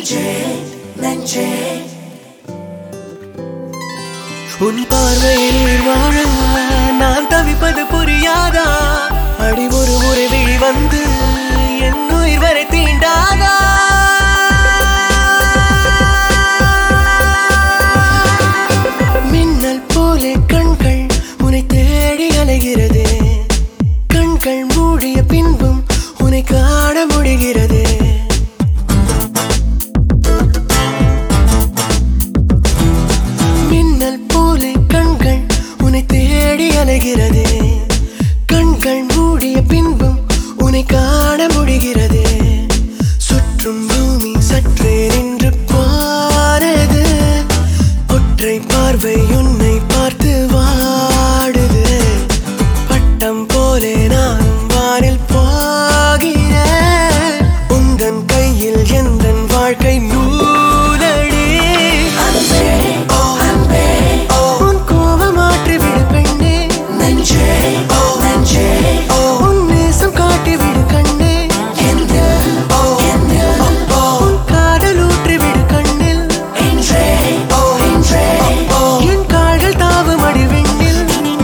நெஞ்சே நெஞ்சே உன் பார்வையில் உயிர் வாழ நான் தவிப்பது புரியாதா அடி ஒரு முறை விழி வந்து என் உயிர் வரை தீண்டாதா மின்னல் போலே கண்கள் உன்னை தேடி அலைகிறது கண்கள் மூடிய பின்பும் உன்னை காண முடிகிறது மின்னல் போலே கண்கள் உன்னை தேடி அலைகிறது கண்கள் மூடிய பின்பும் உன்னை காண முடிகிறது சுற்றும் பூமி சற்றே நின்று பாரது ஒற்றை பார்வை உன்னை பார்த்து வாடுது பட்டம் போலே நான் வானில் போகிறேன் உந்தன் கையில் எந்தன் வாழ்க்கை நூலடி அன்பே அன்பே உன் கோபம் மாற்றி விடு பெண்ணே நெஞ்சே நெஞ்சே உன் நேசம் காட்டி விடு கண்ணே என்ன என்ன உன் காதல் ஊற்றி விடு கண்ணில் என்றே என்றே என் கால்கள் தாவும் அடி விண்ணில்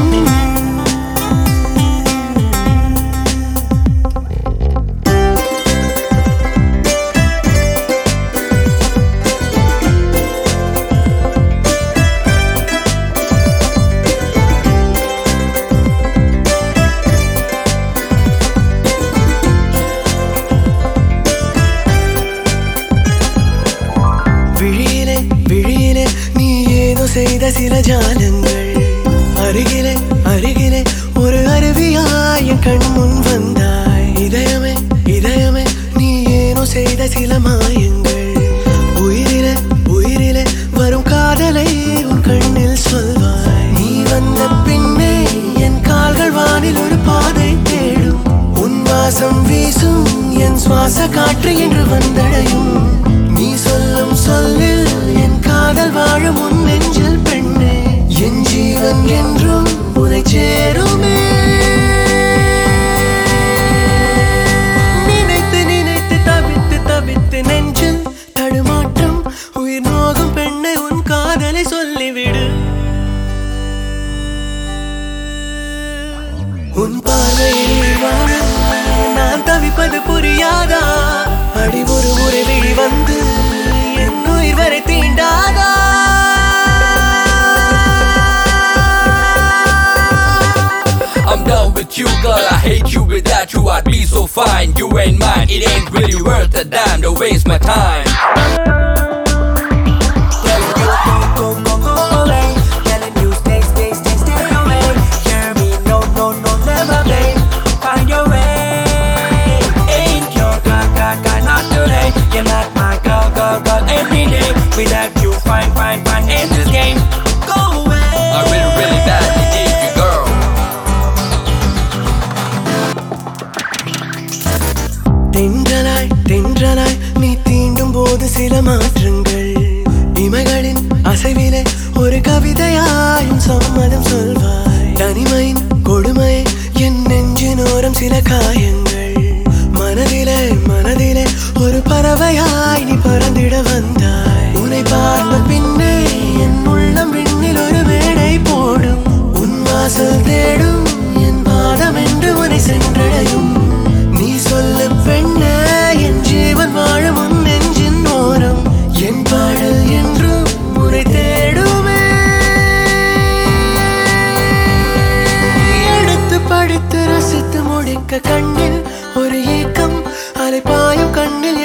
விழியிலே விழியிலே நீ ஏதோ செய்த சில ஜாலங்கள் அருகிலே அருகிலே ஒரு அருவியாய் என் கண் முன் வந்தாய் இதயமே இதயமே நீ ஏனோ செய்த சில மாயங்கள் உயிரிலே உயிரிலே வரும் காதலை உன் கண்ணில் சொல்வாய் நீ வந்த பின்னே என் கால்கள் வானில் ஒரு பாதை தேடும் உன் வாசம் வீசும் என் சுவாச காற்று என்று வந்தடையும் நீ சொல்லும் சொல்லில் என் காதல் வாழும் உன் நெஞ்சில் பெண்ணே என் ஜீவன் என்றும் உனை சேருமே நினைத்து நினைத்து தவித்து தவித்து நெஞ்சில் தடுமாற்றம் உயிர் நோகும் பெண்ணை உன் காதலை சொல்லிவிடு உன் பார்வையில் வாழ நான் தவிப்பது புரியாதா அடி ஒரு முறை விழி வந்து என் உயிர் வரை தீண்டாதா I'm done with you, girl. I hate you without you. I'd be so fine. You ain't mine. It ain't really worth a dime to waste my time. Telling you go go go go away Telling you stay stay stay stay away Hear me no no no never babe Find your way Ain't your girl girl girl not today You're not my girl girl girl every day Without you fine fine fine in this game Go away I really, really badly need you, girl. தென்றலாய் தென்றலாய் நீ தீண்டும் போது சில மாற்றங்கள் இமைகளின் அசைவிலே ஒரு கவிதையாயும் சம்மதம் சொல்வாய் தனிமையின் கொடுமை என் நெஞ்சினோரம் சில காயங்கள் மனதிலே மனதிலே ஒரு பறவையாய் நீ பறந்திட வந்தாய் உன்னை பார்த்த பின்னே என் உள்ளம் விண்ணில் ஒரு மேடை போடும் உன் வாசல் தேடும் என் பாதம் என்று உன்னை சென்றடையும் நீ சொல்லு பெண்ணே என் ஜீவன் வாழும் உன் நெஞ்சின் ஓரம் என் பாடல் என்றும் உன்னை தேடுமே எடுத்து படித்து ரசித்து முடிக்க கண்ணில் ஒரு ஏக்கம் அலைப்பாயும் கண்ணில்